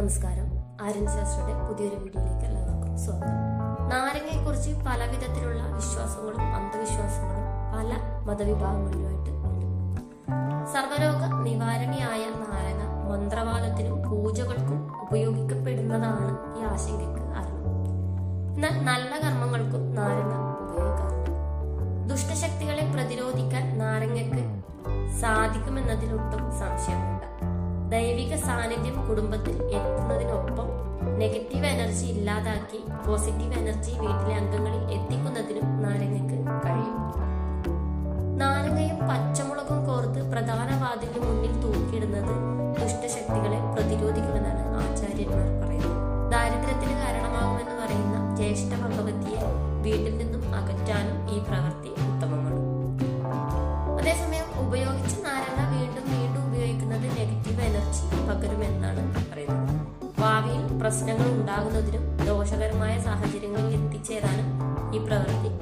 നമസ്കാരം ആര്യൻ ശാസ്ത്രയുടെ പുതിയൊരു വീഡിയോയിലേക്ക് എല്ലാവർക്കും സ്വാഗതം നാരങ്ങയെക്കുറിച്ച് പല വിധത്തിലുള്ള വിശ്വാസങ്ങളും അന്ധവിശ്വാസങ്ങളും പല മതവിഭാഗങ്ങളിലുമായിട്ട് ഉണ്ട് സർവരോഗ നിവാരണിയായ നാരങ്ങ മന്ത്രവാദത്തിനും പൂജകൾക്കും ഉപയോഗിക്കപ്പെടുന്നതാണ് ഈ ആശങ്കയ്ക്ക് കാരണം എന്നാൽ നല്ല കർമ്മങ്ങൾക്കും നാരങ്ങ ഉപയോഗിക്കാറുണ്ട് ദുഷ്ടശക്തികളെ പ്രതിരോധിക്കാൻ നാരങ്ങയ്ക്ക് സാധിക്കുമെന്നതിലൊട്ടും സംശയമുണ്ട് ദൈവിക സാന്നിധ്യം കുടുംബത്തിൽ എത്തുന്നതിനൊപ്പം നെഗറ്റീവ് എനർജി ഇല്ലാതാക്കി പോസിറ്റീവ് എനർജി വീട്ടിലെ അംഗങ്ങളിൽ എത്തിക്കുന്നതിനും നാരങ്ങയ്ക്ക് കഴിയും നാരങ്ങയും പച്ചമുളകും കോർത്ത് പ്രധാന വാതിലിന് മുന്നിൽ തൂക്കിയിടുന്നത് ദുഷ്ടശക്തികളെ പ്രതിരോധിക്കുമെന്നാണ് ആചാര്യന്മാർ പറയുന്നത് ദാരിദ്ര്യത്തിന് കാരണമാകുമെന്ന് പറയുന്ന ജ്യേഷ്ഠ ഭഗവതിയെ വീട്ടിൽ നിന്നും അകറ്റാനും ഈ പ്രവൃത്തി ഉത്തമമാണ് അതേസമയം ഉപയോഗിച്ച നാരങ്ങ വീണ്ടും വീണ്ടും ഉപയോഗിക്കുന്നത് നെഗറ്റീവ് എനർജി പകരുമെന്നാണ് പറയുന്നത് ഭാവിയിൽ പ്രശ്നങ്ങൾ ഉണ്ടാകുന്നതിനും ദോഷകരമായ സാഹചര്യങ്ങളിൽ എത്തിച്ചേരാനും ഈ പ്രവൃത്തി